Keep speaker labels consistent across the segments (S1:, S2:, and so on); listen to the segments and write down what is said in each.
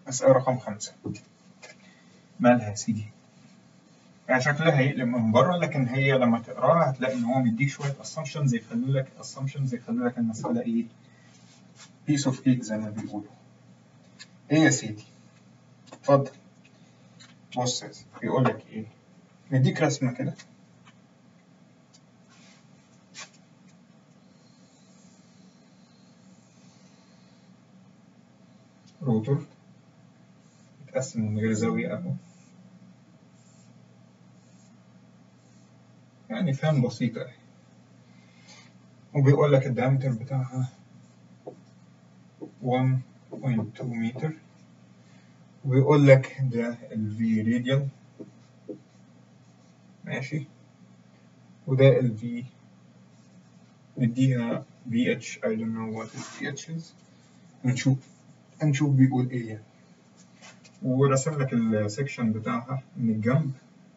S1: مسألة رقم خمسة مالها يا سيدي؟ يعني شكلها هيقلب من بره لكن هي لما تقراها هتلاقي ان هو مديك شويه assumptions يخلوا لك assumptions يخلوا لك المساله ايه؟ piece of cake زي ما بيقولوا. ايه يا سيدي؟ اتفضل. بص يا سيدي بيقول لك ايه؟ مديك رسمه كده روتور متقسم من غير زاوية أهو يعني فهم بسيطة أهي وبيقول لك الدايمتر بتاعها 1.2 متر وبيقول لك ده ال V radial ماشي وده ال V نديها VH I don't know what is VH is ونشوف هنشوف بيقول ايه يعني ورسم لك السكشن بتاعها من الجنب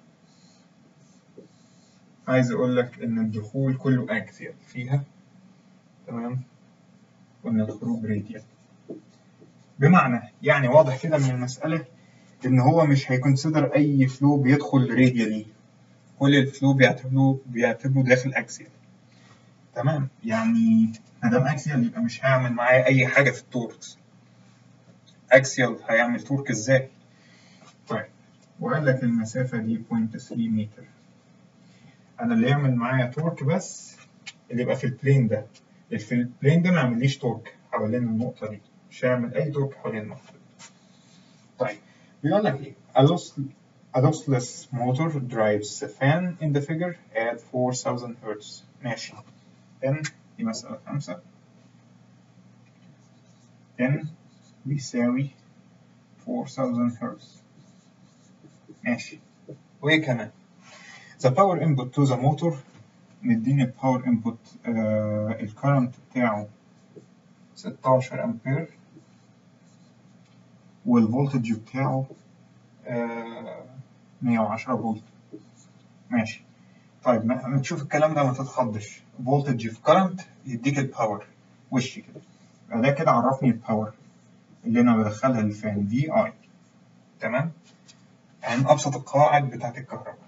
S1: عايز اقول لك ان الدخول كله اكسيال فيها تمام وان الخروج راديال بمعنى يعني واضح كده من المسألة ان هو مش هيكونسيدر اي فلو بيدخل راديالي كل الفلو بيعتبروه بيعتبروه داخل اكسيال تمام يعني ما دام اكسيال يبقى مش هيعمل معايا اي حاجة في التوركس اكسيال هيعمل تورك ازاي طيب وقال لك المسافة دي 0.3 متر انا اللي يعمل معايا تورك بس اللي يبقى في البلين ده اللي في البلين ده ما يعمليش تورك حوالين النقطة دي مش هيعمل اي تورك حوالين النقطة دي طيب بيقول لك ايه a loss- a lossless motor drives a fan in the figure at 4000 hertz ماشي n دي مسألة خمسة n بيساوي 4000 هرتز ماشي وايه كمان the power input to the motor مديني الباور انبوت آه الكرنت بتاعه 16 امبير والفولتج بتاعه آه 110 فولت ماشي طيب ما ما تشوف الكلام ده ما تتخضش فولتج في كرنت يديك الباور وش كده يبقى ده كده عرفني الباور اللي انا بدخلها للفان في اي تمام يعني من ابسط القواعد بتاعت الكهرباء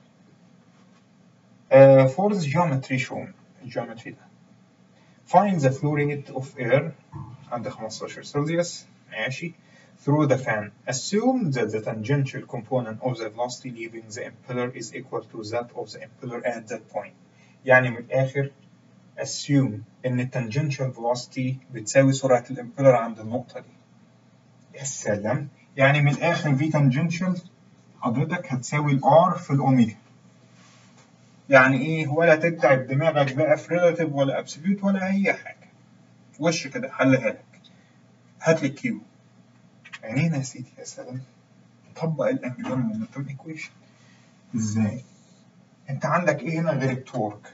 S1: uh, for the geometry shown الجيومتري ده find the flow rate of air عند 15 سلسيوس ماشي through the fan assume that the tangential component of the velocity leaving the impeller is equal to that of the impeller at that point يعني من الآخر assume إن التانجنشال velocity بتساوي سرعة الامبيلر عند النقطة دي يا سلام يعني من الآخر في tangential حضرتك هتساوي الار في الأوميجا يعني إيه ولا تتعب دماغك بقى في ريلاتيف ولا ابسوليوت ولا أي حاجة وش كده حلها لك هات لي كيو عينينا يا سيدي يا سلام طبق الانجلر مومنتوم ايكويشن ازاي انت عندك ايه هنا غير التورك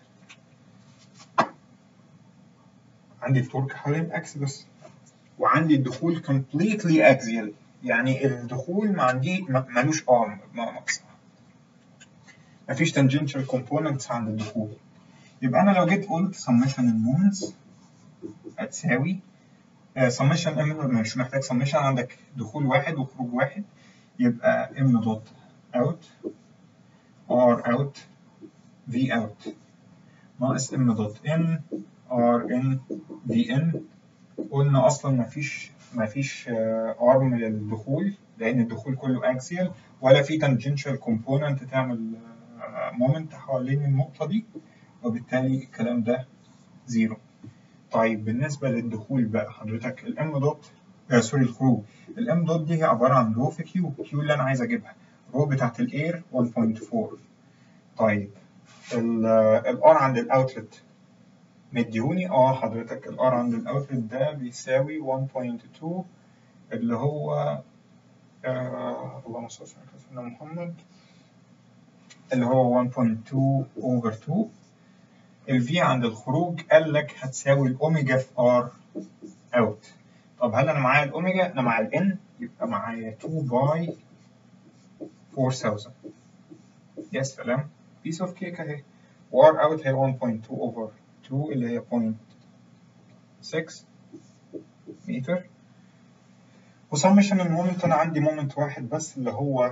S1: عندي التورك حوالين الاكس بس وعندي الدخول completely axial يعني الدخول ما عندي ما- ملوش ارم بمعنى اصح مفيش tangential components عند الدخول يبقى انا لو جيت قلت summation المومنتس هتساوي سمشن ام مش محتاج سمشن عندك دخول واحد وخروج واحد يبقى ام دوت اوت ار اوت في اوت ناقص ام دوت ان ار ان في ان قلنا اصلا مفيش مفيش ارم للدخول لان الدخول كله اكسيال ولا في تانجنشال كومبوننت تعمل مومنت حوالين النقطه دي وبالتالي الكلام ده زيرو طيب بالنسبة للدخول بقى حضرتك الام دوت آه سوري الخروج الام دوت دي هي عبارة عن رو في كيو كيو اللي أنا عايز أجيبها رو بتاعت الاير 1.4 طيب الار عند الاوتلت مديوني اه حضرتك الار عند الاوتلت ده بيساوي 1.2 اللي هو آه اللهم صل على سيدنا محمد اللي هو 1.2 over 2 الفي عند الخروج قال لك هتساوي الاوميجا في ار اوت طب هل انا معايا الاوميجا انا معايا الان يبقى معايا 2 باي 4000 يا سلام بيس اوف كيك اهي وار اوت هي 1.2 اوفر 2 اللي هي 0.6 متر وسمشن المومنت انا عندي مومنت واحد بس اللي هو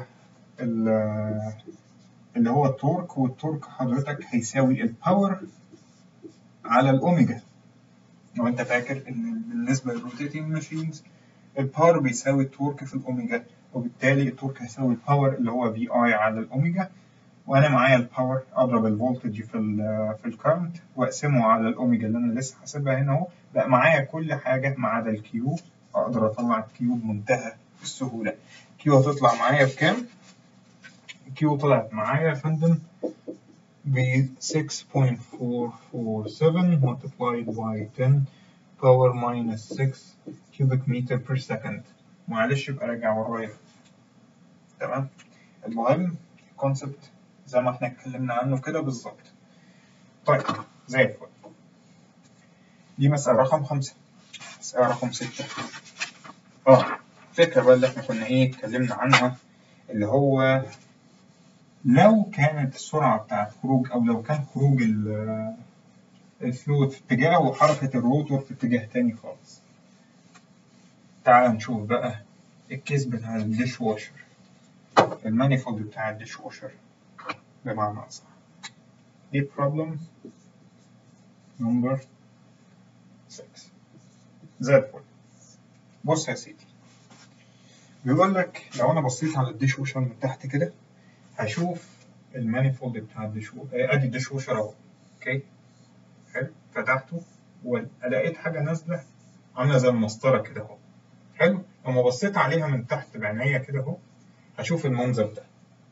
S1: اللي هو التورك والتورك حضرتك هيساوي الباور على الاوميجا لو انت فاكر ان بالنسبه للروتيتنج ماشينز الباور بيساوي التورك في الاوميجا وبالتالي التورك هيساوي الباور اللي هو في اي على الاوميجا وانا معايا الباور اضرب الفولتج في ال في الكرنت واقسمه على الاوميجا اللي انا لسه حاسبها هنا اهو بقى معايا كل حاجه ما عدا الكيو اقدر اطلع الكيو بمنتهى السهوله كيو هتطلع معايا بكام؟ كيو طلعت معايا يا فندم ب 6.447 multiplied by 10 power minus 6 cubic meter per second معلش يبقى راجع ورايا تمام المهم الكونسبت زي ما احنا اتكلمنا عنه كده بالظبط طيب زي الفل دي مسألة رقم خمسة مسألة رقم ستة اه فكرة بقى اللي احنا كنا ايه اتكلمنا عنها اللي هو لو كانت السرعة بتاعت خروج أو لو كان خروج الفلوت في اتجاه وحركة الروتور في اتجاه تاني خالص تعال نشوف بقى الكيس بتاع الديش واشر المانيفولد بتاع الديش واشر بمعنى أصح دي problem number 6 زي الفل بص يا سيدي بيقول لك لو أنا بصيت على الديش واشر من تحت كده هشوف المانيفولد بتاع الديش ادي الديش واشر اهو اوكي حلو فتحته ولقيت حاجه نازله عامله زي المسطره كده اهو حلو لما بصيت عليها من تحت بعينيا كده اهو هشوف المنظر ده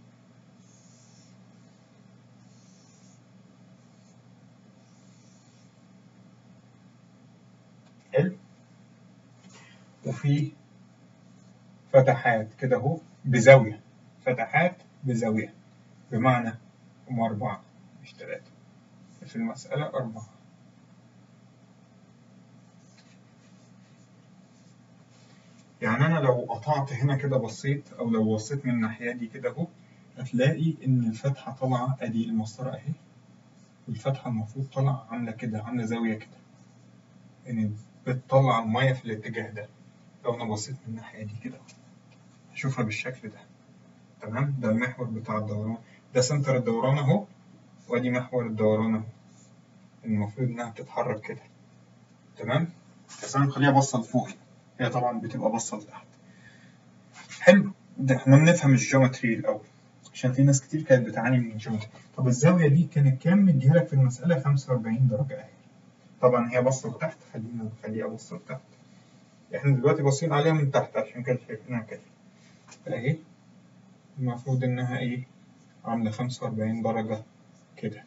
S1: حلو وفي فتحات كده اهو بزاويه فتحات بزاوية بمعنى هم أربعة مش ثلاثة في المسألة أربعة يعني أنا لو قطعت هنا كده بصيت أو لو بصيت من الناحية دي كده أهو هتلاقي إن الفتحة طالعة أدي المسطرة أهي الفتحة المفروض طالعة عاملة كده عاملة زاوية كده يعني بتطلع المية في الاتجاه ده لو أنا بصيت من الناحية دي كده هشوفها بالشكل ده تمام ده المحور بتاع الدوران ده سنتر الدوران اهو وادي محور الدوران اهو المفروض انها بتتحرك كده تمام بس انا مخليها باصه لفوق هي طبعا بتبقى باصه لتحت حلو ده احنا بنفهم الجيومتري الاول عشان في ناس كتير كانت بتعاني من الجيومتري طب الزاويه دي كانت كام مديها لك في المساله 45 درجه اهي طبعا هي باصه لتحت خلينا نخليها باصه لتحت احنا دلوقتي باصين عليها من تحت عشان كده شايفينها كده اهي المفروض إنها إيه عاملة خمسة وأربعين درجة كده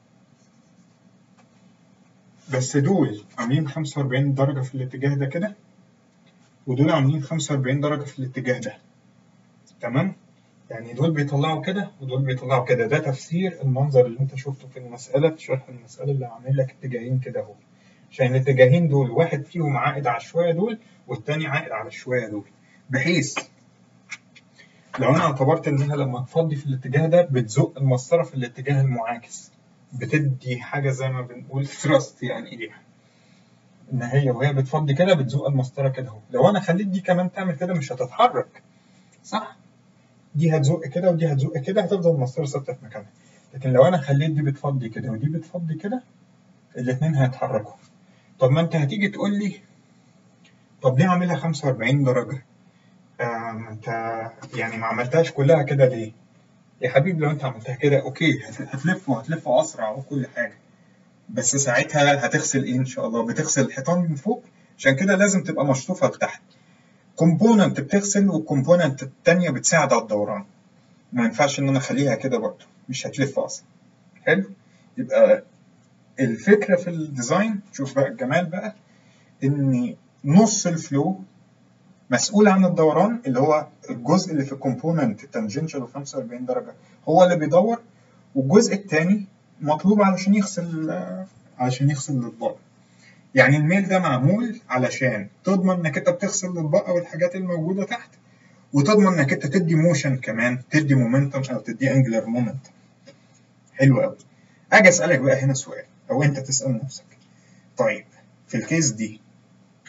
S1: بس دول عاملين خمسة وأربعين درجة في الاتجاه ده كده ودول عاملين خمسة وأربعين درجة في الاتجاه ده تمام يعني دول بيطلعوا كده ودول بيطلعوا كده ده تفسير المنظر اللي انت شفته في المسألة في شرح المسألة اللي عامل لك اتجاهين كده اهو عشان الاتجاهين دول واحد فيهم عائد على الشوية دول والتاني عائد على الشوية دول بحيث لو انا اعتبرت انها لما تفضي في الاتجاه ده بتزق المسطره في الاتجاه المعاكس بتدي حاجه زي ما بنقول ثراست يعني ايديها ان هي وهي بتفضي كده بتزق المسطره كده اهو لو انا خليت دي كمان تعمل كده مش هتتحرك صح دي هتزق كده ودي هتزق كده هتفضل المسطره ثابته في مكانها لكن لو انا خليت دي بتفضي كده ودي بتفضي كده الاثنين هيتحركوا طب ما انت هتيجي تقول لي طب ليه عاملها 45 درجه آه انت يعني ما عملتهاش كلها كده ليه؟ يا حبيبي لو انت عملتها كده اوكي هتلف وهتلف اسرع وكل حاجه بس ساعتها هتغسل ايه ان شاء الله؟ بتغسل الحيطان من فوق عشان كده لازم تبقى مشطوفه لتحت. كومبوننت بتغسل والكومبوننت التانية بتساعد على الدوران. ما ينفعش ان انا اخليها كده برضه مش هتلف اصلا. حلو؟ يبقى الفكره في الديزاين شوف بقى الجمال بقى ان نص الفلو مسؤول عن الدوران اللي هو الجزء اللي في الكومبوننت التانجنشال 45 درجه هو اللي بيدور والجزء الثاني مطلوب علشان يغسل علشان يغسل الاطباق يعني الميل ده معمول علشان تضمن انك انت بتغسل الاطباق والحاجات الموجوده تحت وتضمن انك انت تدي موشن كمان تدي مومنتم او تدي انجلر مومنتم حلو قوي اجي اسالك بقى هنا سؤال او انت تسال نفسك طيب في الكيس دي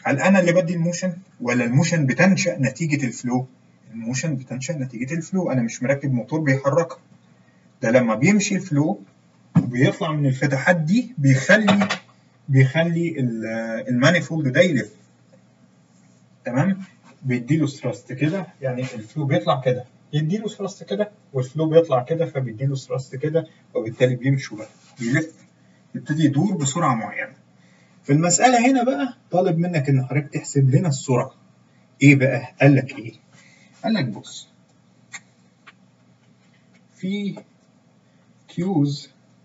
S1: هل انا اللي بدي الموشن ولا الموشن بتنشا نتيجه الفلو الموشن بتنشا نتيجه الفلو انا مش مركب موتور بيحركها ده لما بيمشي الفلو بيطلع من الفتحات دي بيخلي بيخلي المانيفولد ده يلف تمام بيديله ثراست كده يعني الفلو بيطلع كده يديله ثراست كده والفلو بيطلع كده فبيديله ثراست كده وبالتالي بيمشوا بقى بيلف يبتدي يدور بسرعه معينه في المساله هنا بقى طالب منك ان حضرتك تحسب لنا السرعه ايه بقى قال لك ايه قال لك بص في كيوز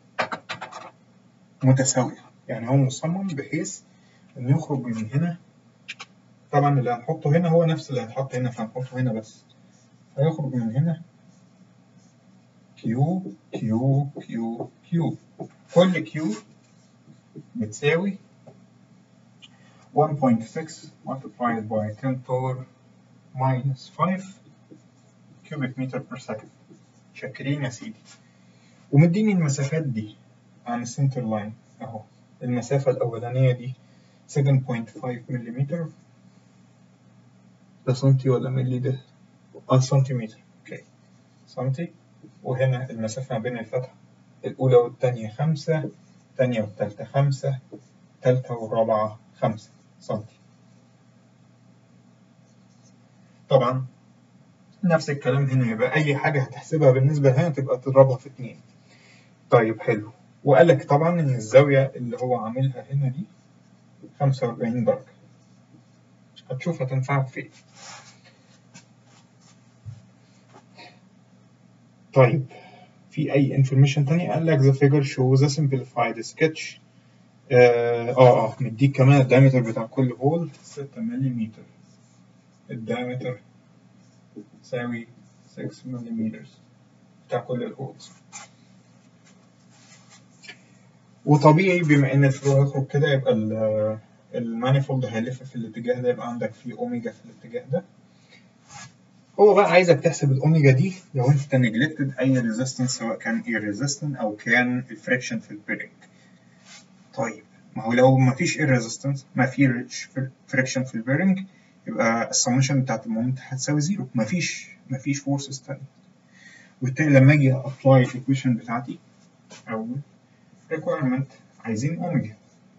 S1: متساويه يعني هو مصمم بحيث انه يخرج من هنا طبعا اللي هنحطه هنا هو نفس اللي هيتحط هنا فهنحطه هنا بس هيخرج من هنا كيو كيو كيو كيو كل كيو بتساوي 1.6 multiplied by 10 power minus 5 cubic meter per second شاكرين يا سيدي ومديني المسافات دي عن السنتر لاين اهو المسافة الأولانية دي 7.5 ملم ده سنتي ولا ملي ده؟ اه سنتيمتر اوكي سنتي وهنا المسافة ما بين الفتحة الأولى والتانية خمسة التانية والتالتة خمسة التالتة والرابعة خمسة سنتي طبعا نفس الكلام هنا يبقى أي حاجة هتحسبها بالنسبة لهنا تبقى تضربها في اتنين طيب حلو وقال لك طبعا إن الزاوية اللي هو عاملها هنا دي خمسة وأربعين درجة هتشوف هتنفعك في ايه طيب في اي انفورميشن تاني قال لك the figure shows a simplified sketch اه اه, آه مديك كمان الدايمتر بتاع كل هول 6 ملم الدايمتر تساوي 6 ملم بتاع كل الهولز وطبيعي بما ان الفلو هيخرج كده يبقى المانيفولد هيلف في الاتجاه ده يبقى عندك في اوميجا في الاتجاه ده هو بقى عايزك تحسب الاوميجا دي لو انت نجلكتد اي ريزيستنس سواء كان اي ريزيستنس او كان الفريكشن في البيرنج طيب ما هو لو ما فيش اي ريزيستنس ما في فريكشن في البيرنج يبقى السمشن بتاعت المومنت هتساوي زيرو ما فيش ما فيش فورسز تانية وبالتالي لما اجي ابلاي الايكويشن بتاعتي اول ريكويرمنت عايزين اوميجا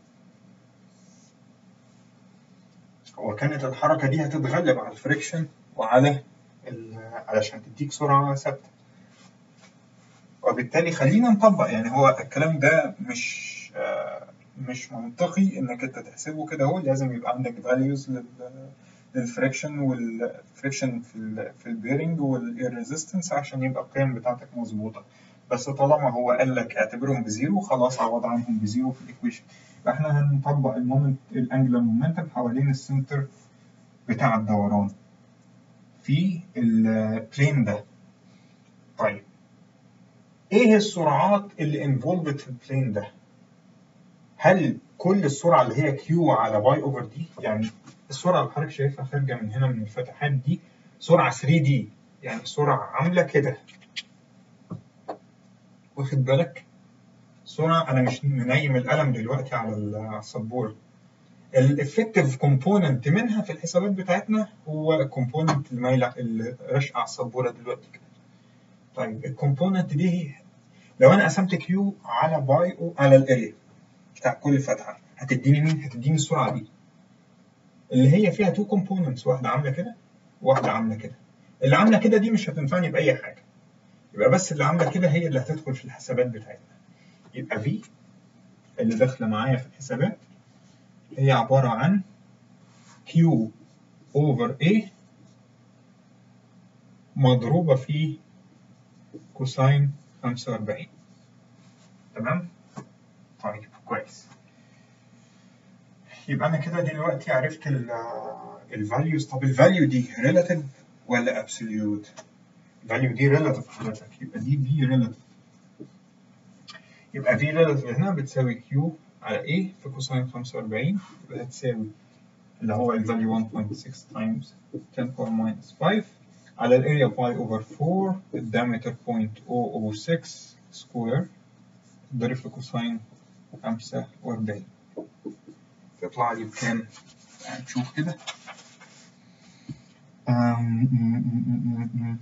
S1: وكانت الحركة دي هتتغلب على الفريكشن وعلى علشان تديك سرعة ثابتة وبالتالي خلينا نطبق يعني هو الكلام ده مش آه مش منطقي انك انت تحسبه كده هو لازم يبقى عندك فاليوز للفريكشن والفريكشن في ال في البيرنج والريزيستنس عشان يبقى القيم بتاعتك مظبوطة بس طالما هو قال لك اعتبرهم بزيرو خلاص عوض عنهم بزيرو في الايكويشن فاحنا هنطبق المومنت الانجلر مومنتم حوالين السنتر بتاع الدوران في البلين ده طيب ايه السرعات اللي انفولفد في البلين ده هل كل السرعه اللي هي كيو على باي اوفر دي يعني السرعه اللي حضرتك شايفها خارجه من هنا من الفتحات دي سرعه 3 دي يعني سرعه عامله كده واخد بالك سرعه انا مش منيم القلم دلوقتي على السبوره الافكتيف كومبوننت منها في الحسابات بتاعتنا هو الكومبوننت المايله اللي راشقه على السبوره دلوقتي كده طيب الكومبوننت دي لو انا قسمت كيو على باي او على الاريا بتاع كل فتحه هتديني مين؟ هتديني السرعه دي اللي هي فيها تو كومبوننتس واحده عامله كده وواحده عامله كده اللي عامله كده دي مش هتنفعني باي حاجه يبقى بس اللي عامله كده هي اللي هتدخل في الحسابات بتاعتنا يبقى في اللي داخله معايا في الحسابات هي عبارة عن Q over A مضروبة في كوساين 45 تمام؟ طيب كويس يبقى أنا كده دلوقتي عرفت الفاليوز طب الفاليو دي relative ولا absolute؟ الفاليو دي relative حضرتك يبقى دي في relative يبقى في relative هنا بتساوي Q على A في كوساين 45 يبقى هتساوي اللي هو الفاليو 1.6 times 10 power minus 5 على الاريا باي اوفر 4 الدايمتر 0.006 سكوير تضرب في كوساين 45 تطلع لي بكام؟ تعال نشوف كده أم، م- م- م- م-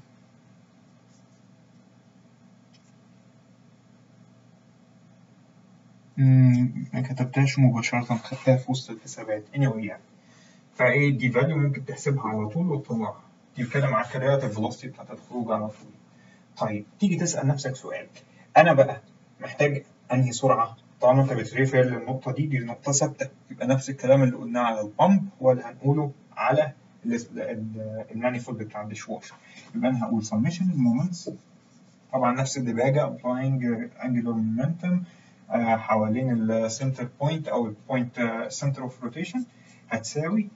S1: م- ما كتبتهاش مباشرة خدتها في وسط الحسابات anyway يعني فايه دي فاليو ممكن تحسبها على طول وتطلعها دي بتتكلم على الكرياتيف فيلوسيتي بتاعت الخروج على طول طيب تيجي تسأل نفسك سؤال أنا بقى محتاج أنهي سرعة طالما أنت بتريفير للنقطة دي دي نقطة ثابتة يبقى نفس الكلام اللي قلناه على البامب هو اللي هنقوله على المانيفولد بتاع الديش واشر يبقى أنا هقول summation المومنتس طبعا نفس الدباجة applying angular momentum آه، حوالين السنتر بوينت أو البوينت سنتر اوف روتيشن هتساوي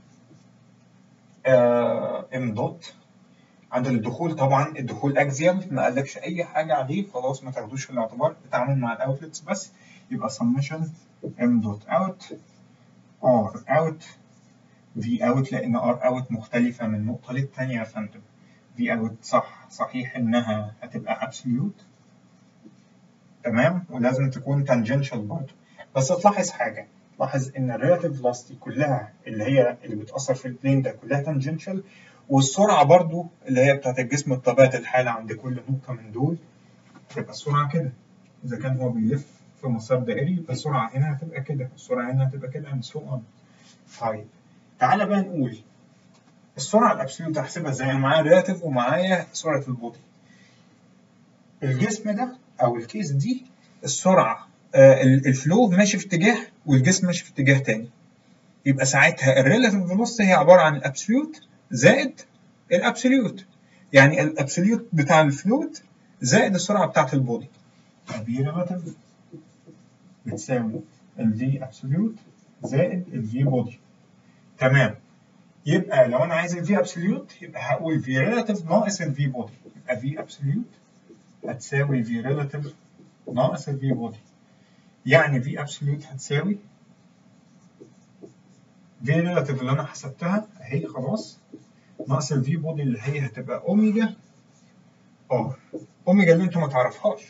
S1: ام دوت عند الدخول طبعا الدخول اكزيال ما قالكش اي حاجه عليه خلاص ما تاخدوش في الاعتبار اتعامل مع الاوتلتس بس يبقى summation m dot out r out v out لان r out مختلفه من نقطه للتانيه يا فندم v out صح صحيح انها هتبقى absolute تمام ولازم تكون tangential برضه بس تلاحظ حاجه لاحظ ان الريلاتيف فيلوسيتي كلها اللي هي اللي بتاثر في البلين ده كلها tangential والسرعه برضو اللي هي بتاعت الجسم بطبيعه الحال عند كل نقطه من دول هتبقى السرعه كده اذا كان هو بيلف في مسار دائري يبقى السرعه هنا هتبقى كده السرعه هنا هتبقى كده and so on طيب تعالى بقى نقول السرعه الابسوليوت هحسبها ازاي انا معايا ريلاتيف ومعايا سرعه البودي الجسم ده او الكيس دي السرعه آه الفلو ماشي في اتجاه والجسم ماشي في اتجاه تاني يبقى ساعتها الريلاتيف فيلوسيتي هي عباره عن الابسوليوت زائد الابسوليوت يعني الابسوليوت بتاع الفلويد زائد السرعه بتاعت البودي في ريلاتيف بتساوي الفي ابسوليوت زائد الفي بودي تمام يبقى لو انا عايز الفي ابسوليوت يبقى هقول في ريلاتيف ناقص الفي بودي يبقى في ابسوليوت هتساوي في ريلاتيف ناقص الفي بودي يعني في ابسوليوت هتساوي في ريلاتيف اللي انا حسبتها اهي خلاص ناقص الفي بودي اللي هي هتبقى اوميجا ار اوميجا اللي انت ما تعرفهاش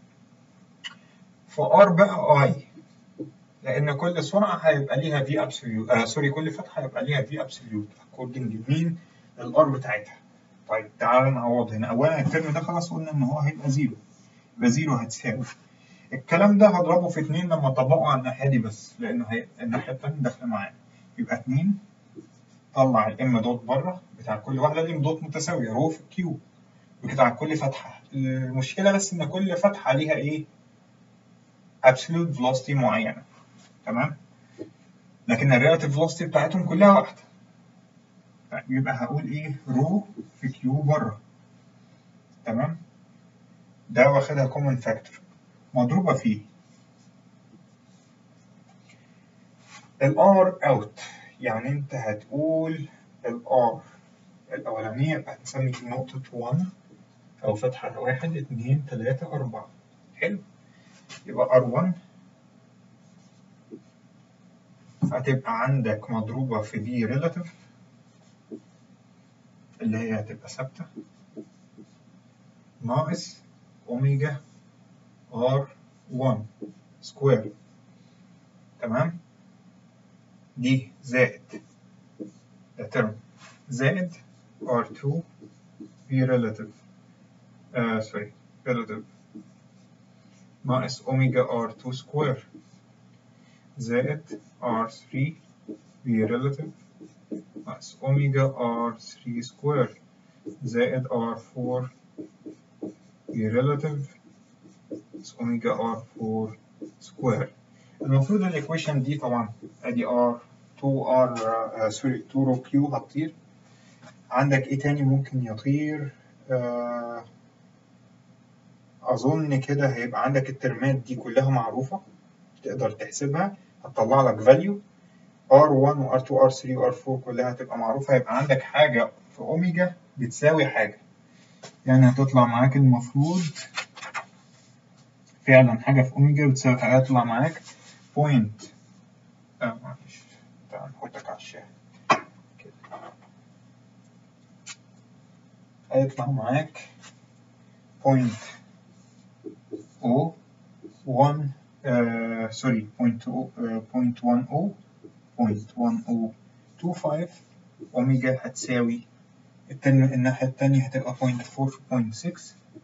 S1: فار بقى اي لان كل سرعه هيبقى ليها في ابسوليوت آه سوري كل فتحه هيبقى ليها في ابسوليوت اكوردنج لمين الار بتاعتها طيب تعالى نعوض هنا اولا الترم ده خلاص قلنا ان هو هيبقى زيرو يبقى زيرو هتساوي الكلام ده هضربه في اتنين لما اطبقه على الناحيه دي بس لانه هي الناحيه التانيه داخله معانا يبقى اتنين طلع الام دوت بره بتاع كل واحده الام دوت متساويه رو في كيو بتاع كل فتحه المشكله بس ان كل فتحه ليها ايه absolute velocity معينه تمام لكن الريلاتيف velocity بتاعتهم كلها واحده يبقى هقول ايه رو في كيو بره تمام ده واخدها كومن فاكتور مضروبه في الار اوت يعني انت هتقول الار الاولانيه يبقى هنسمي نقطه 1 او فتحه واحد اتنين تلاته اربعه حلو يبقى R1 هتبقى عندك مضروبة في V relative اللي هي هتبقى ثابتة ناقص أوميجا R1 سكوير تمام دي زائد ده ترم زائد R2 V relative آه سوري relative ناقص أوميجا R2 سكوير زائد R3 في relative ناقص أوميجا R3 سكوير زائد R4 في relative ناقص أوميجا R4 سكوير المفروض الإيكويشن دي طبعا أدي R 2R آه سوري 2 رو كيو هتطير عندك إيه تاني ممكن يطير آه اظن كده هيبقى عندك الترمات دي كلها معروفه تقدر تحسبها هتطلع لك فاليو R1 و R2 و R3 و R4 كلها هتبقى معروفه هيبقى عندك حاجه في اوميجا بتساوي حاجه يعني هتطلع معاك المفروض فعلا حاجه في اوميجا بتساوي حاجه هتطلع معاك بوينت اه معلش تعال نحطك على الشاهد كده هيطلع معاك بوينت O 1 uh, sorry point O uh, point 1 O point 1 O 0.25 أوميجا هتساوي التاني الناحية التانية هتبقى 0.4.6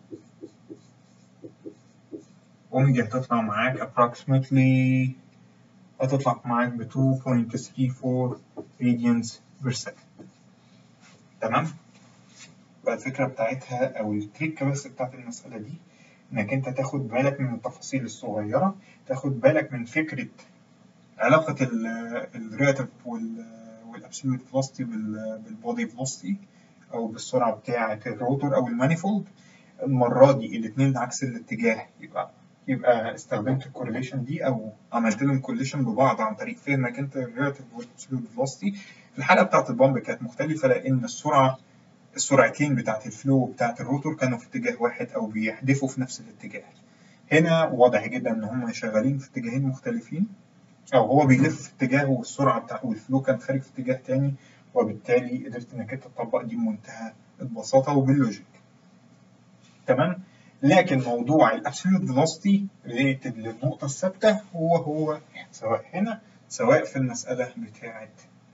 S1: أوميجا هتطلع معاك approximately هتطلع معاك ب 2.34 radians per second تمام؟ بقى الفكرة بتاعتها أو التريكة بس بتاعت المسألة دي إنك أنت تاخد بالك من التفاصيل الصغيرة تاخد بالك من فكرة علاقة الريلاتيف والابسوليوت فيلوسيتي بالبودي فيلوسيتي أو بالسرعة بتاعة الروتور أو المانيفولد المرة دي الاتنين عكس الاتجاه يبقى يبقى استخدمت الكورليشن دي او عملت لهم كورليشن ببعض عن طريق فهمك انت الريلاتيف والابسوليوت فيلوسيتي في الحاله بتاعت البامب كانت مختلفه لان السرعه السرعتين بتاعت الفلو بتاعت الروتور كانوا في اتجاه واحد او بيحدفوا في نفس الاتجاه هنا واضح جدا ان هم شغالين في اتجاهين مختلفين او هو بيلف في اتجاه والسرعه بتاع والفلو كان خارج في اتجاه تاني وبالتالي قدرت انك انت تطبق دي بمنتهى البساطه وباللوجيك تمام لكن موضوع الابسوليوت فيلوسيتي ريليتد للنقطة الثابتة هو هو سواء هنا سواء في المسألة بتاعة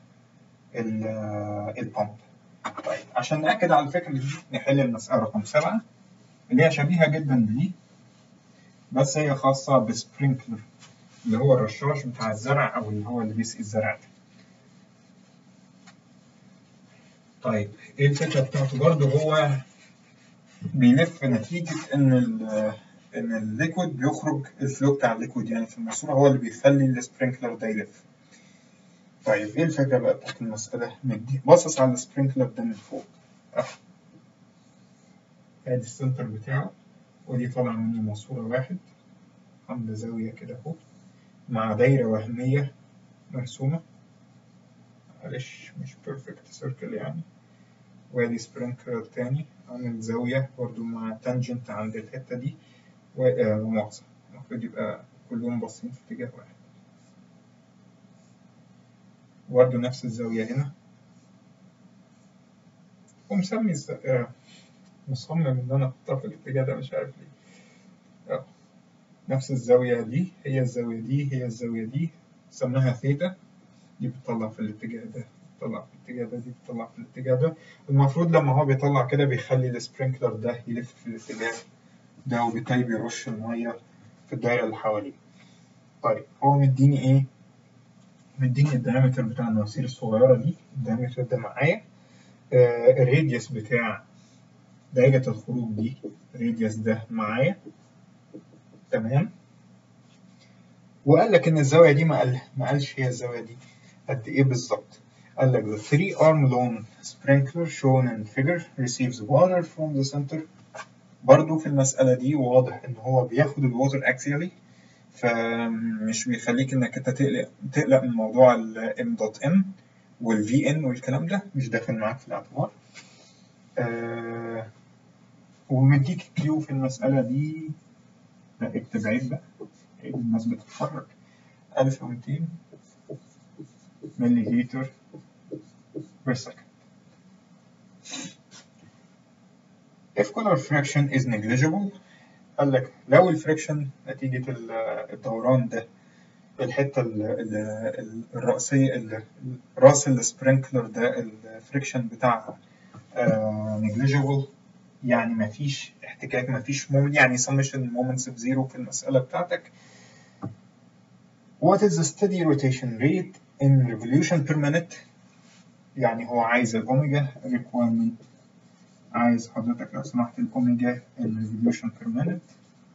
S1: البامب. طيب عشان نأكد على الفكرة دي نحل المسألة رقم سبعة اللي هي شبيهة جدا بدي بس هي خاصة بسبرينكلر اللي هو الرشاش بتاع الزرع أو اللي هو اللي بيسقي الزرع ده. طيب ايه الفكرة بتاعته برضه هو بيلف نتيجة إن ال إن الليكويد بيخرج الفلو بتاع الليكويد يعني في الماسورة هو اللي بيخلي السبرينكلر ده يلف. طيب إيه الفكرة بقى بتاعت المسألة؟ مدي باصص على السبرينكلر ده من فوق. أهو. أدي السنتر بتاعه ودي طالع منه ماسورة واحد عاملة زاوية كده أهو مع دايرة وهمية مرسومة. معلش مش بيرفكت سيركل يعني. وادي سبرينكلر تاني عامل زاوية برضو مع تانجنت عند الحتة دي ومؤاخذة المفروض يبقى كلهم باصين في اتجاه واحد برضو نفس الزاوية هنا ومسمي الز... آه مصمم إن أنا أحطها في الاتجاه ده مش عارف ليه آه. نفس الزاوية دي هي الزاوية دي هي الزاوية دي سماها ثيتا دي بتطلع في الاتجاه ده بتطلع في الاتجاه ده دي بتطلع في الاتجاه ده المفروض لما هو بيطلع كده بيخلي السبرينكلر ده يلف في الاتجاه ده وبالتالي بيرش المية في الدايرة اللي حواليه طيب هو مديني ايه؟ مديني الدايمتر بتاع المواسير الصغيرة دي الدايمتر ده معايا آه الراديوس بتاع دايرة الخروج دي الراديوس ده معايا تمام وقال لك ان الزاوية دي ما قال ما قالش هي الزاوية دي قد ايه بالظبط قال لك the three arm long sprinkler shown in figure receives water from the center برضو في المسألة دي واضح إن هو بياخد الووتر اكسيالي فمش بيخليك إنك أنت تقلق تقلق من موضوع ال M.M وال VN والكلام ده مش داخل معاك في الاعتبار آه ومديك كيو في المسألة دي لا اكتب عيب بقى عيب الناس بتتفرج 1200 ملي لتر per second. If color friction is negligible قال لك لو الفريكشن نتيجة الدوران ده الحتة الرأسية راس السبرينكلر ده الفريكشن بتاعها negligible يعني مفيش احتكاك مفيش مومنت يعني summation moments بزيرو في المسألة بتاعتك What is the steady rotation rate in revolution per minute يعني هو عايز الأوميجا requirement عايز حضرتك لو سمحت الأوميجا revolution per minute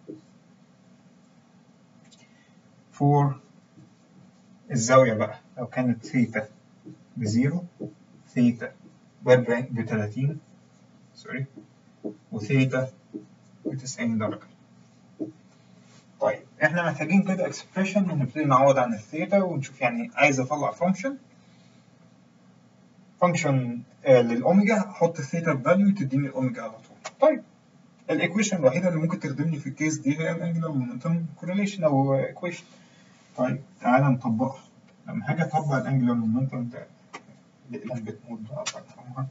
S1: for الزاوية بقى لو كانت ثيتا بزيرو ثيتا ب 30 سوري وثيتا ب 90 درجة طيب احنا محتاجين كده اكسبريشن ونبتدي نعوض عن الثيتا ونشوف يعني عايز اطلع فانكشن فانكشن آه للاوميجا احط الثيتا فاليو تديني الاوميجا على طول طيب الايكويشن الوحيده اللي ممكن تخدمني في الكيس دي هي الانجلر مومنتم كورليشن او ايكويشن طيب تعالى نطبقها لما هاجي اطبق الانجلر مومنتم ده الاقلام بتموت بقى فرحمها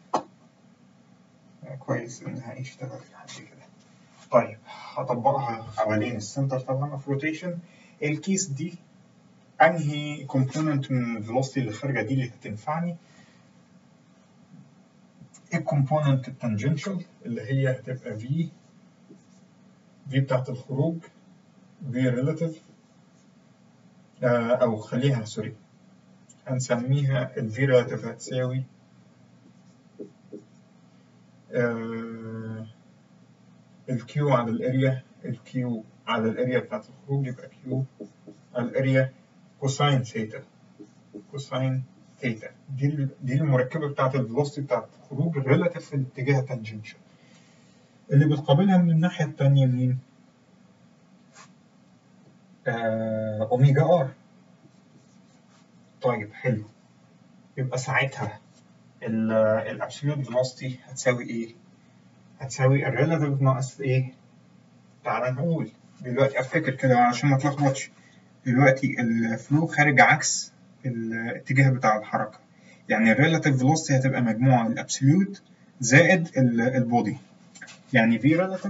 S1: كويس انها يشتغل لحد كده طيب هطبقها حوالين السنتر طبعا اوف روتيشن الكيس دي انهي كومبوننت من الفيلوسيتي اللي خارجه دي اللي هتنفعني الكومبوننت التانجنشال اللي هي هتبقى في في بتاعت الخروج في ريلاتيف او خليها سوري هنسميها الفي ريلاتيف هتساوي الكيو على الاريا الكيو على الاريا بتاعت الخروج يبقى كيو على الاريا كوساين ثيتا كوساين ثيتا دي دي المركبه بتاعت الفيلوسيتي بتاعت الخروج الريلاتيف في الاتجاه التانجنشال اللي بتقابلها من الناحيه الثانيه مين؟ آه اوميجا ار طيب حلو يبقى ساعتها الابسوليوت فيلوسيتي هتساوي ايه؟ هتساوي الريلاتيف ناقص ايه؟ تعال نقول دلوقتي افتكر كده عشان ما تلخبطش دلوقتي الفلو خارج عكس الاتجاه بتاع الحركة يعني الريلاتيف فيلوسيتي هتبقى مجموعة الابسوليوت زائد البودي يعني في ريلاتيف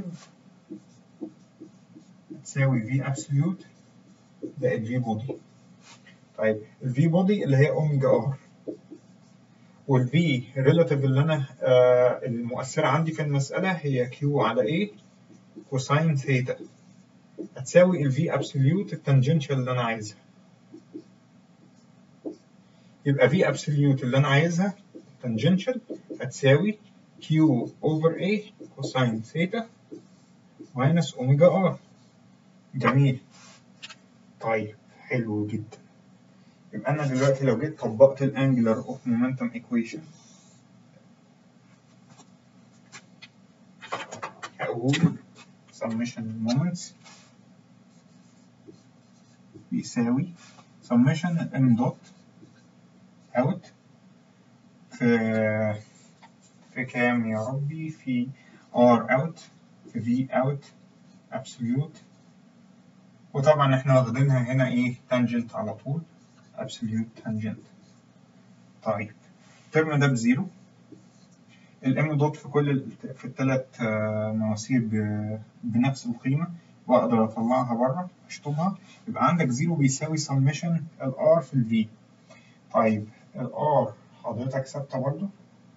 S1: تساوي في ابسوليوت زائد في بودي طيب الفي بودي اللي هي اوميجا ار والفي ريلاتيف اللي انا آه المؤثرة عندي في المسألة هي كيو على ايه كوساين ثيتا هتساوي الفي ابسوليوت التانجنشال اللي انا عايزها يبقى في ابسوليوت اللي انا عايزها تانجنشال هتساوي كيو اوفر اي كوساين ثيتا ماينس اوميجا ار جميل طيب حلو جدا يبقى انا دلوقتي لو جيت طبقت الانجلر اوف مومنتم ايكويشن هقول summation moments بيساوي summation m dot out في في كام يا ربي في r out في v out absolute وطبعا احنا واخدينها هنا ايه tangent على طول absolute tangent طيب الترم ده بزيرو الام دوت في كل في الثلاث مواسير بنفس القيمه واقدر اطلعها بره اشطبها يبقى عندك زيرو بيساوي سمشن الار في الفي طيب الار حضرتك ثابته برضو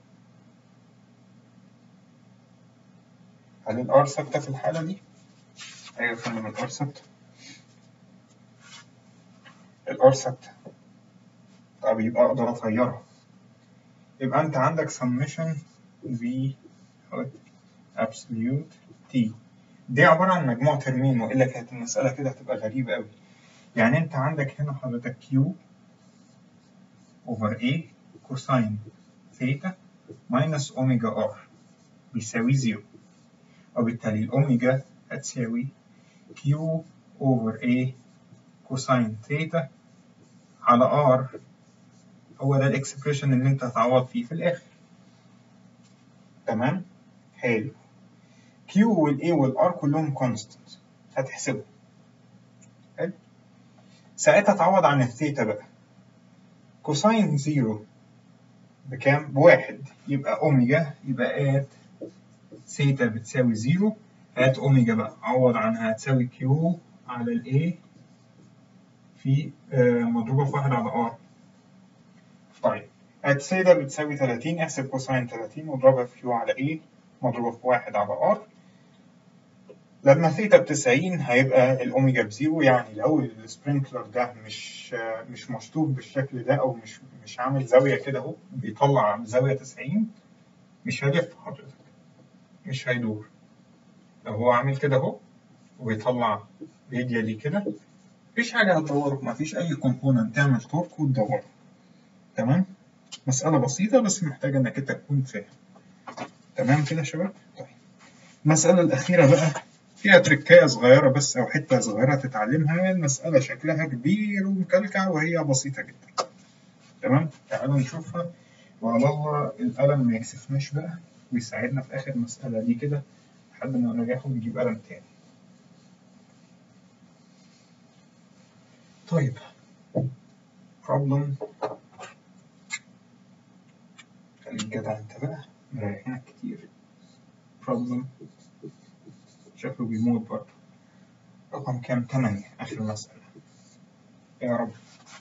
S1: هل الار ثابته في الحاله دي ايوه يا فندم الار ثابته الار ثابته طب يبقى اقدر اطيرها يبقى انت عندك سمشن في absolute t دي عبارة عن مجموع ترمين وإلا كانت المسألة كده هتبقى غريبة أوي يعني أنت عندك هنا حضرتك q over a كوساين ثيتا minus أوميجا r بيساوي زيرو وبالتالي الأوميجا هتساوي q over a كوساين ثيتا على r هو ده الإكسبريشن اللي أنت هتعوض فيه في الآخر تمام حلو Q وال A وال R كلهم constant هتحسبهم حلو ساعتها تعوض عن الثيتا بقى كوساين زيرو بكام؟ بواحد يبقى أوميجا يبقى آت ثيتا بتساوي زيرو آت أوميجا بقى عوض عنها هتساوي كيو على ال A في آه مضروبة في واحد على R طيب آت ثيتا بتساوي 30 احسب كوساين 30 واضربها في كيو على A مضروبة في واحد على R لما ثيتا ب 90 هيبقى الأوميجا بزيرو يعني لو السبرينكلر ده مش مش مشطوب بالشكل ده أو مش مش عامل زاوية كده أهو بيطلع زاوية 90 مش هيلف حضرتك مش هيدور لو هو عامل كده أهو وبيطلع راديالي كده مفيش حاجة هتدوره مفيش أي كومبوننت تعمل تورك وتدوره تمام مسألة بسيطة بس محتاجة إنك أنت تكون فاهم تمام كده يا شباب؟ طيب المسألة الأخيرة بقى فيها تركاية صغيرة بس أو حتة صغيرة تتعلمها المسألة شكلها كبير ومكلكع وهي بسيطة جدا تمام؟ تعالوا نشوفها وعلى الله القلم ما يكسفناش بقى ويساعدنا في آخر المسألة دي كده لحد ما نراجعه ونجيب قلم تاني طيب problem خليك جدع انت بقى مريحينك كتير problem شكله بيموت برضه رقم كام تمانية آخر مسألة يا رب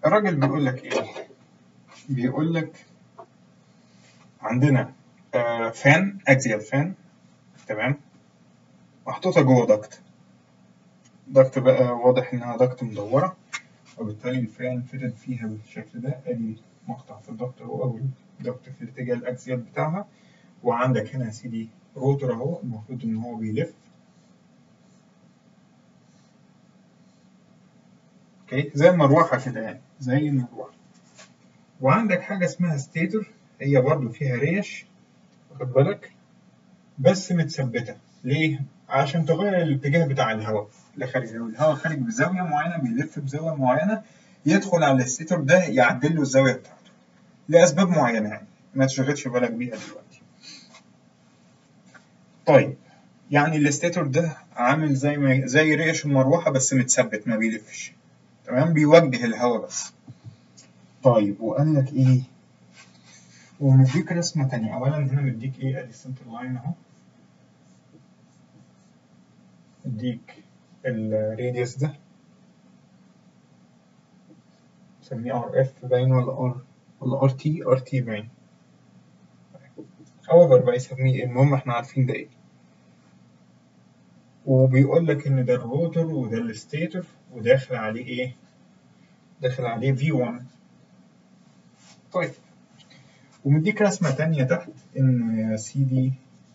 S1: الراجل بيقول لك ايه بيقول لك عندنا آه فان اكزيال فان تمام محطوطه جوه دكت دكت بقى واضح انها دكت مدوره وبالتالي الفان فيتد فيها بالشكل ده ادي مقطع في الدكت اهو او الدكت في الاتجاه الاكسيال بتاعها وعندك هنا يا سيدي روتر اهو المفروض ان هو بيلف اوكي زي المروحه كده يعني زي المروحه وعندك حاجه اسمها ستيتور هي برضو فيها ريش واخد بالك بس متثبته ليه عشان تغير الاتجاه بتاع الهواء اللي خارج لو الهواء خارج بزاويه معينه بيلف بزاويه معينه يدخل على الستيتور ده يعدل له الزاويه بتاعته لاسباب معينه يعني ما تشغلش بالك بيها دلوقتي طيب يعني الستيتور ده عامل زي ما زي ريش المروحه بس متثبت ما بيلفش تمام بيوجه الهواء بس طيب وقال لك ايه ومديك رسمه تانية اولا هنا مديك ايه ادي السنتر لاين اهو مديك الراديوس ده نسميه ار اف باين ولا ار ولا ار تي ار تي باين however بقى يسميه ايه المهم احنا عارفين ده ايه وبيقول لك ان ده الروتور وده الستيتور وداخل عليه ايه داخل عليه في 1 طيب ومديك رسمة تانية تحت إن يا سيدي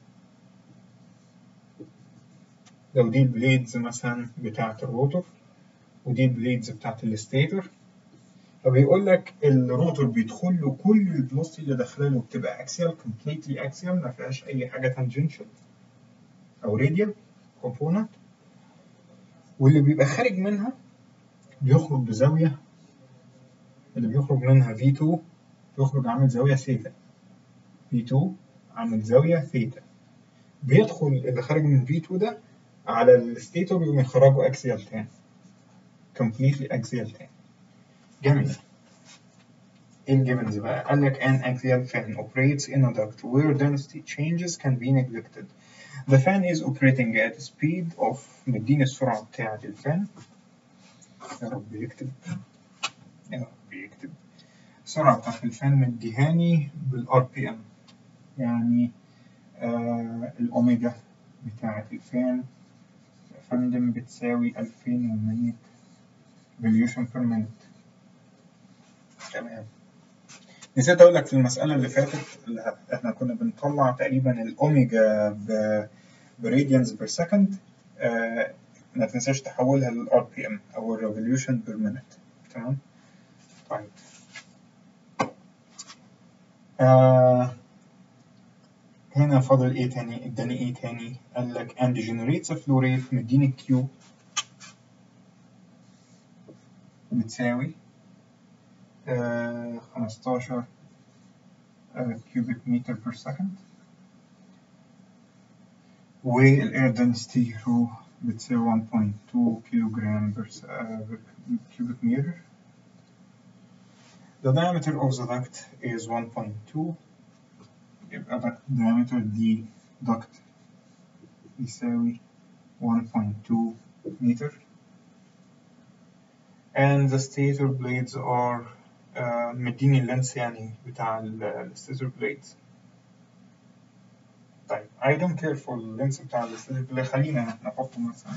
S1: لو دي البليدز مثلا بتاعة الروتور ودي البليدز بتاعة الستيتور فبيقول لك الروتور بيدخل له كل الفلوسيتي اللي داخله له بتبقى اكسيال كومبليتلي اكسيال ما فيهاش اي حاجه تانجنشال او راديال كومبوننت واللي بيبقى خارج منها بيخرج بزاويه اللي بيخرج منها V2 بيخرج عامل زاويه ثيتا V2 عامل زاويه ثيتا بيدخل اللي خارج من V2 ده على الستيتور يقوم يخرجه اكسيال تاني completely اكسيال تاني جميل ايه الجيفنز بقى قال لك an axial fan operates in a duct where density changes can be neglected the fan is operating at a speed of مديني السرعة بتاعة الفان يا رب يكتب يا رب يكتب السرعة بتاعة الفان مديهاني بالار بي ام يعني آه الأوميجا بتاعة الفان يا فندم بتساوي 2100 ريفوليوشن بير مينت تمام نسيت اقول لك في المساله اللي فاتت اللي احنا كنا بنطلع تقريبا الاوميجا براديانز بير سكند آه ما تنساش تحولها للار بي ام او الريفوليوشن بير مينت تمام طيب آه هنا فاضل ايه تاني اداني ايه تاني قال لك and generates a flow rate مديني كيو بتساوي خمستاشر كيوبيك متر بير سكند والاير density رو بتساوي 1.2 كيلو جرام بير كيوبيك متر The diameter of the duct is 1.2 يبقى diameter دي duct يساوي 1.2 meter and the stator blades are uh, مديني اللينس يعني بتاع الستيتور بليدز طيب I don't care for اللينس بتاع الستيتور بليد خلينا نحطه مثلا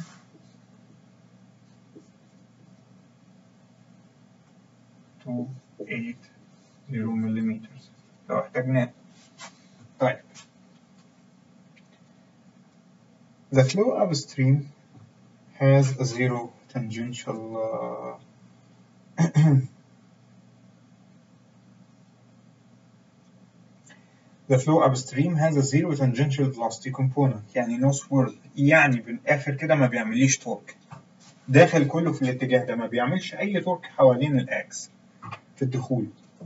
S1: two eight zero millimeters لو احتاجناه طيب The flow upstream has a zero tangential uh, The flow upstream has a zero tangential velocity component يعني no swirl يعني بالآخر كده ما بيعمليش تورك داخل كله في الاتجاه ده ما بيعملش أي تورك حوالين الأكس في الدخول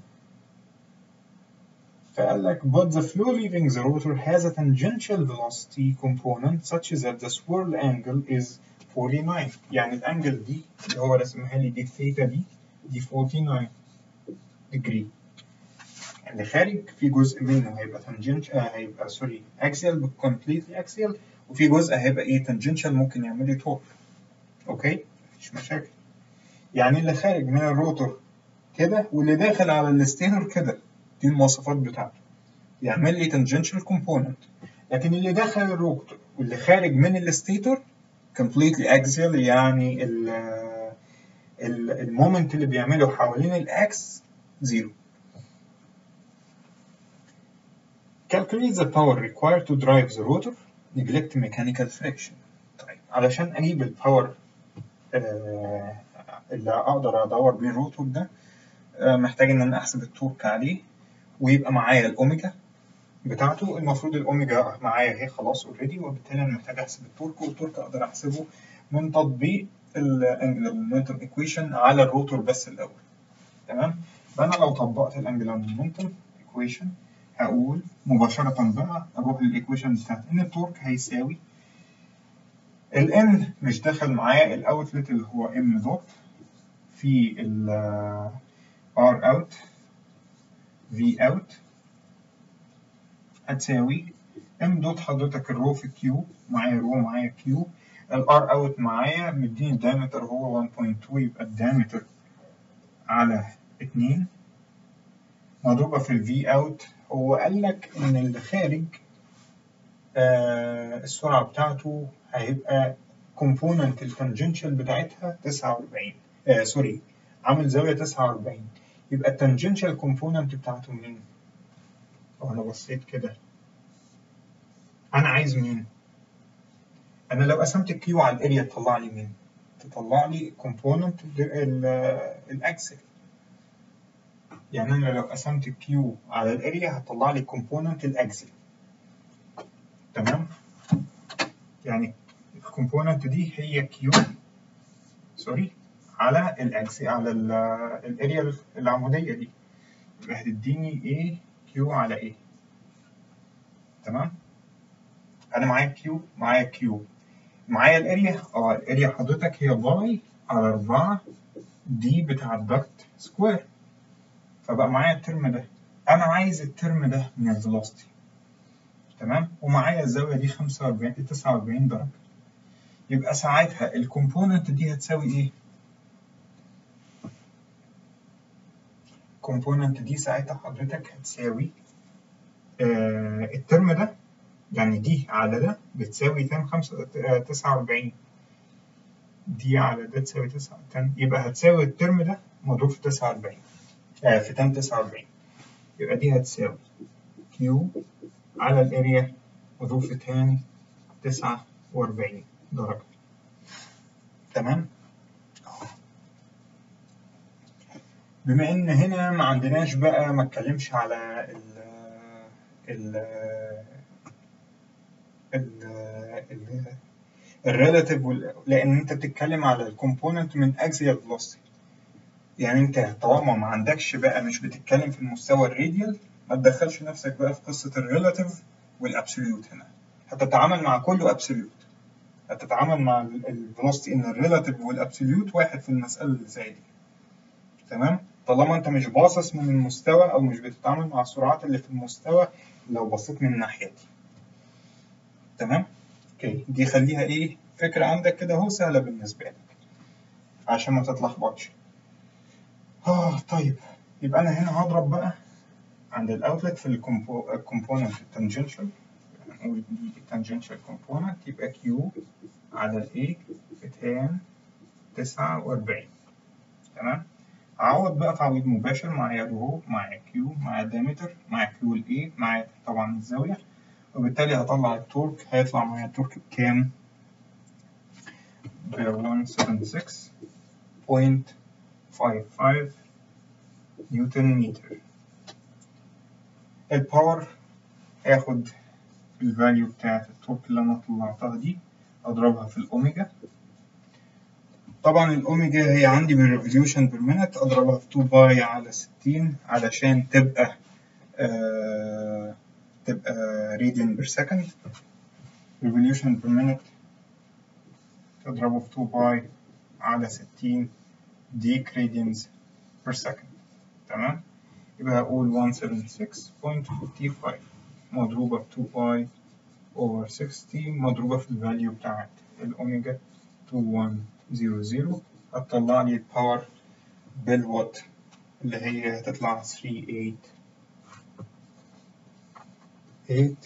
S1: فقال لك but the flow leaving the rotor has a tangential velocity component such that the swirl angle is 49 يعني الانجل دي اللي هو رسمها لي دي الثيتا دي دي 49 degree اللي خارج في جزء منه هيبقى tangential آه هيبقى سوري axial completely axial وفي جزء هيبقى ايه tangential ممكن يعمل لي تورك اوكي مفيش مشاكل يعني اللي خارج من الروتور كده واللي داخل على الستيتور كده دي المواصفات بتاعته يعمل لي تانجنشال كومبوننت لكن اللي داخل الروتور واللي خارج من الستيتور completely axial يعني ال المومنت اللي بيعمله حوالين الاكس زيرو calculate the power required to drive the rotor neglect mechanical friction طيب علشان اجيب الباور آه اللي اقدر ادور بيه الروتور ده آه محتاج ان انا احسب التورك عليه ويبقى معايا الاوميجا بتاعته المفروض الاوميجا معايا اهي خلاص اوريدي وبالتالي انا محتاج احسب التورك والتورك اقدر احسبه من تطبيق الانجلر مومنتوم ايكويشن على الروتور بس الاول تمام فانا لو طبقت الانجلر مومنتوم ايكويشن هقول مباشرة بقى اروح للايكويشن بتاعت ان التورك هيساوي الان مش داخل معايا الاوتلت اللي هو ام دوت في ال ار اوت في اوت هتساوي ام دوت حضرتك الرو في كيو معايا رو معايا كيو الار اوت معايا مديني الدايمتر هو 1.2 يبقى الدايمتر على 2 مضروبة في الفي اوت هو قال لك ان اللي خارج آه السرعة بتاعته هيبقى كومبوننت التانجنشال بتاعتها 49 آه سوري عامل زاوية 49 يبقى التانجنشال كومبوننت بتاعته مين؟ لو انا بصيت كده انا عايز مين؟ انا لو قسمت الكيو على الاريا تطلع لي مين؟ تطلع لي كومبوننت الاكسل يعني انا لو قسمت الكيو على الاريا هتطلع لي كومبوننت الاكسل تمام؟ يعني الكومبوننت دي هي كيو سوري على الاكسل على الاريا العموديه دي يبقى هتديني ايه كيو على ايه تمام؟ انا معايا كيو معايا كيو معايا الاريا اه الاريا حضرتك هي باي على 4 دي بتاع الدكت سكوير فبقى معايا الترم ده انا عايز الترم ده من الفيلوسيتي تمام ومعايا الزاويه دي 45 49 درجه يبقى ساعتها الكومبوننت دي هتساوي ايه الكومبوننت دي ساعتها حضرتك هتساوي آه الترم ده يعني دي على ده بتساوي تان خمسة تسعة وأربعين دي على ده تساوي تسعة تان يبقى هتساوي الترم ده مضروب في تسعة وأربعين آه في تان تسعة وأربعين يبقى دي هتساوي كيو على الأريا مضروب في تان تسعة وأربعين درجة تمام بما إن هنا ما عندناش بقى ما اتكلمش على ال ال الريلاتيف لان انت بتتكلم على الكومبوننت من اكسيال فيلوسيتي يعني انت طالما ما عندكش بقى مش بتتكلم في المستوى الراديال ما تدخلش نفسك بقى في قصه الريلاتيف والابسوليوت هنا هتتعامل مع كله ابسوليوت هتتعامل مع الفيلوسيتي ان الريلاتيف والابسوليوت واحد في المساله اللي زي دي تمام طالما انت مش باصص من المستوى او مش بتتعامل مع السرعات اللي في المستوى لو بصيت من الناحيه دي تمام اوكي دي خليها ايه فكره عندك كده اهو سهله بالنسبه لك عشان ما تتلخبطش اه طيب يبقى انا هنا هضرب بقى عند الاوتلت في الكومبوننت التانجنشال نقول دي التانجنشال كومبوننت يبقى كيو على الاي بتان 49 تمام اعوض بقى تعويض مباشر معايا رو معايا كيو معايا دايمتر معايا كيو الاي معايا طبعا الزاويه وبالتالي هطلع التورك هيطلع معايا التورك بكام؟ ب 176.55 نيوتن متر الباور هاخد الفاليو بتاعت التورك اللي انا طلعتها دي اضربها في الاوميجا طبعا الاوميجا هي عندي بالريفوليوشن بير مينت اضربها في 2 باي على 60 علشان تبقى آه تبقى radian per second revolution per minute تضربه في 2 باي على 60 ديك radians per second تمام يبقى هقول 176.55 مضروبة في 2 باي over 60 مضروبة في الفاليو بتاعت الأوميجا 2100 هتطلع لي الباور بالوات اللي هي هتطلع 3 8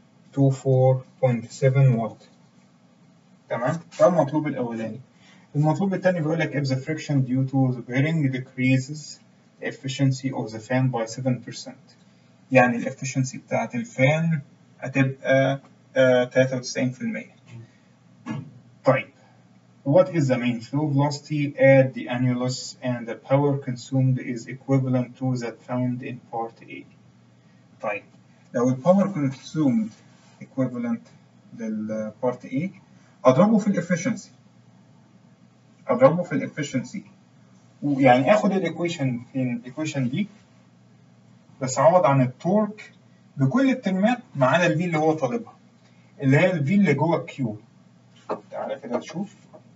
S1: 24.7 واط تمام ده المطلوب الأولاني المطلوب الثاني بيقول لك if the friction due to the bearing decreases the efficiency of the fan by 7% يعني الافشنسي بتاعت الفان هتبقى آه 93% طيب What is the main flow velocity at the annulus and the power consumed is equivalent to that found in part A. طيب لو ال power consumed equivalent لل part A أضربه في الافشنسي أضربه في الافشنسي ويعني آخد الإيكويشن فين الإيكويشن دي بس أعوض عن التورك بكل الترمات ما عدا الفي اللي هو طالبها اللي هي الفي اللي جوه الكيو تعالى كده تشوف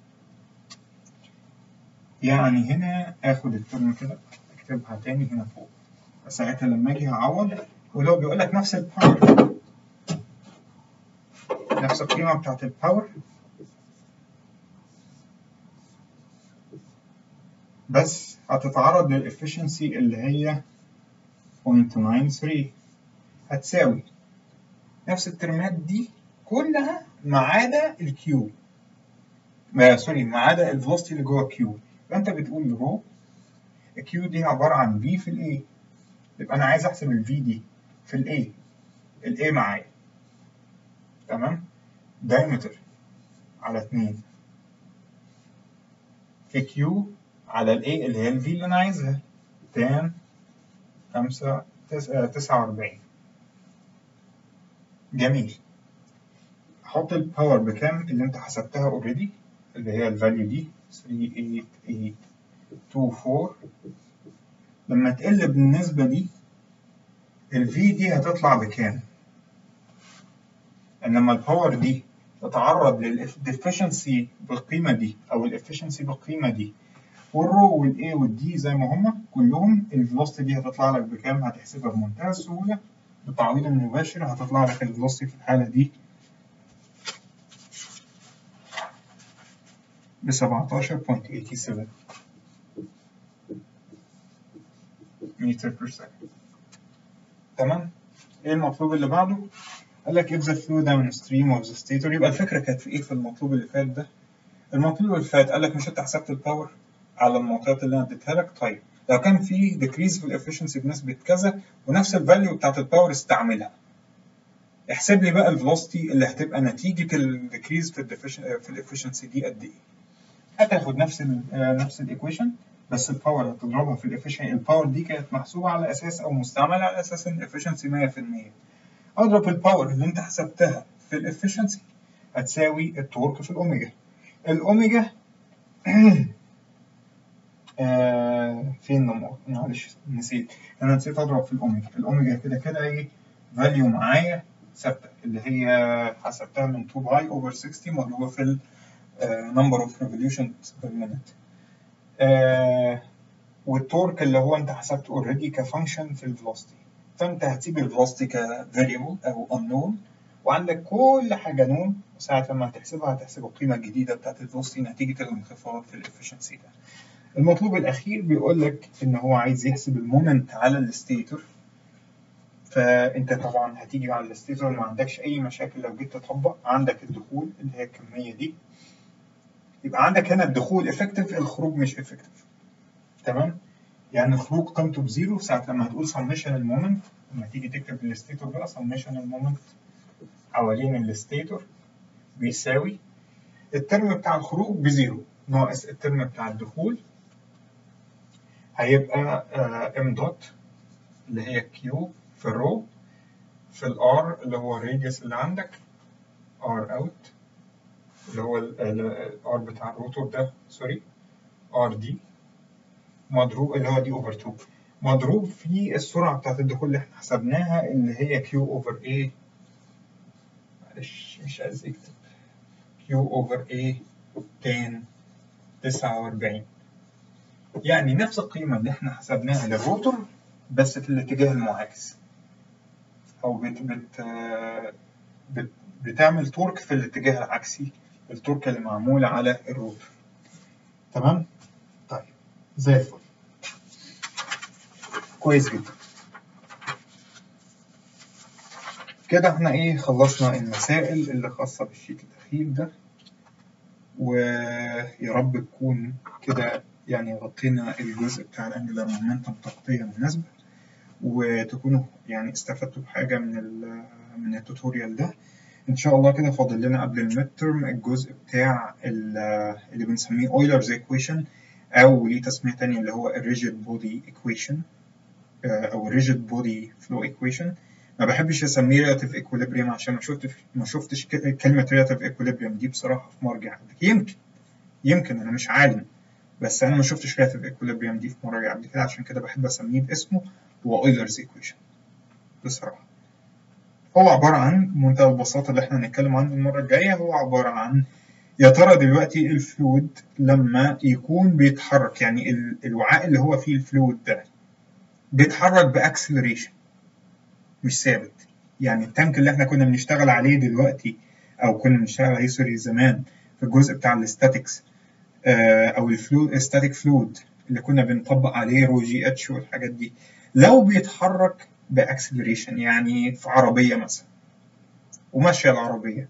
S1: يعني هنا اخد الترم كده اكتبها تاني هنا فوق ساعتها لما اجي هعوض ولو بيقول لك نفس الباور نفس القيمة بتاعت الباور بس هتتعرض للإفشنسي اللي هي 0.93 هتساوي نفس الترمات دي كلها ما عدا الكيو ما سوري ما عدا الفلوستي اللي جوه الكيو يبقى انت بتقول رو الكيو دي عباره عن في في الاي يبقى انا عايز احسب الفي دي في الاي الاي معايا تمام دايمتر على 2 في كيو على الاي اللي هي الفي اللي انا عايزها تان 5 49 جميل حط الباور بكام اللي انت حسبتها اوريدي اللي هي الفاليو دي 38824 لما تقل بالنسبة دي الفي دي هتطلع بكام انما الباور دي تتعرض للافشنسي بالقيمة دي او الافشنسي بالقيمة دي والرو والاي والدي زي ما هما كلهم الفلوستي دي هتطلع لك بكام هتحسبها بمنتهى السهولة بالتعويض المباشر هتطلع لك الفلوستي في الحالة دي ب 17.87 متر بير سكند تمام ايه المطلوب اللي بعده قال لك if the flow downstream of the stator يبقى الفكره كانت في ايه في المطلوب اللي فات ده المطلوب اللي فات قال لك مش انت حسبت الباور على المعطيات اللي انا اديتها لك طيب لو كان في ديكريز في الافشنسي بنسبه كذا ونفس الفاليو بتاعت الباور استعملها احسب لي بقى الفلوستي اللي هتبقى نتيجه الديكريز في في الافشنسي دي قد ايه هتاخد نفس ال نفس الايكويشن بس الباور هتضربها في الافشنسي الباور دي كانت محسوبه على اساس او مستعمله على اساس ان الافشنسي 100% اضرب الباور اللي انت حسبتها في الافشنسي هتساوي التورك في الاوميجا الاوميجا آه فين معلش نسيت انا نسيت اضرب في الاوميجا الاوميجا كده كده ايه فاليو معايا ثابته اللي هي حسبتها من 2 باي اوفر 60 مضروبه في ال number of revolutions per minute آه والتورك اللي هو انت حسبته اوريدي كفانكشن في الفلوستي فانت هتسيب الفلوستي كفاريبل او unknown وعندك كل حاجه نون ساعة لما هتحسبها هتحسب القيمة الجديدة بتاعت الفلوستي نتيجة الانخفاض في الافشنسي ده. المطلوب الأخير بيقول لك إن هو عايز يحسب المومنت على الستيتور فأنت طبعا هتيجي على الستيتور ما عندكش أي مشاكل لو جيت تطبق عندك الدخول اللي هي الكمية دي يبقى عندك هنا الدخول افكتيف الخروج مش افكتيف تمام يعني الخروج قيمته بزيرو ساعة لما هتقول سميشن المومنت لما تيجي تكتب الستيتور بقى سميشن المومنت حوالين الستيتور بيساوي الترم بتاع الخروج بزيرو ناقص الترم بتاع الدخول هيبقى ام دوت اللي هي كيو في الرو في الار اللي هو الراديوس اللي عندك ار اوت اللي هو الار بتاع الروتور ده سوري ار دي مضروب اللي هو دي اوفر 2 مضروب في السرعه بتاعت الدخول اللي احنا حسبناها اللي هي كيو اوفر ايه معلش مش عايز اكتب كيو اوفر ايه تان 49 يعني نفس القيمة اللي احنا حسبناها للروتور بس في الاتجاه المعاكس أو بت بت بت بتعمل تورك في الاتجاه العكسي التورك اللي معمولة على الروتور تمام؟ طيب زي الفل كويس جدا كده احنا ايه خلصنا المسائل اللي خاصة بالشيت الأخير ده ويا رب تكون كده يعني غطينا الجزء بتاع الانجلر مومنتم تغطية مناسبة وتكونوا يعني استفدتوا بحاجة من ال من التوتوريال ده ان شاء الله كده فاضل لنا قبل الميد ترم الجزء بتاع اللي بنسميه اويلرز ايكويشن او ليه تسمية تانية اللي هو الريجيد بودي ايكويشن او الريجيد بودي فلو ايكويشن ما بحبش اسميه ريلاتيف ايكوليبريم عشان ما شفتش ما شفتش كلمة ريلاتيف ايكوليبريم دي بصراحة في مرجع يمكن يمكن انا مش عالم بس انا ما شفتش ريلاتيف ايكوليبريم دي في مراجع قبل كده عشان كده بحب اسميه باسمه هو اويلرز ايكويشن بصراحة هو عبارة عن منتهى البساطة اللي احنا هنتكلم عنه المرة الجاية هو عبارة عن يا ترى دلوقتي الفلويد لما يكون بيتحرك يعني الوعاء اللي هو فيه الفلويد ده بيتحرك باكسلريشن مش ثابت يعني التانك اللي احنا كنا بنشتغل عليه دلوقتي او كنا بنشتغل عليه سوري زمان في الجزء بتاع الاستاتيكس او الفلو ستاتيك فلويد اللي كنا بنطبق عليه رو جي اتش والحاجات دي لو بيتحرك باكسلريشن يعني في عربيه مثلا وماشيه العربيه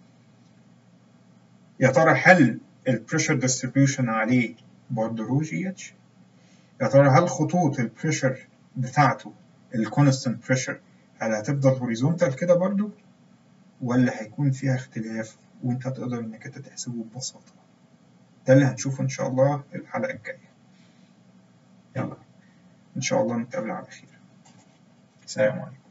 S1: يا ترى هل البريشر ديستريبيوشن عليه برضه رو جي اتش يا ترى هل خطوط البريشر بتاعته الكونستنت بريشر هل هتفضل هوريزونتال كده برضه ولا هيكون فيها اختلاف وانت تقدر انك انت تحسبه ببساطه ده اللي هنشوفه ان شاء الله الحلقه الجايه يلا ان شاء الله نتقابل على خير السلام عليكم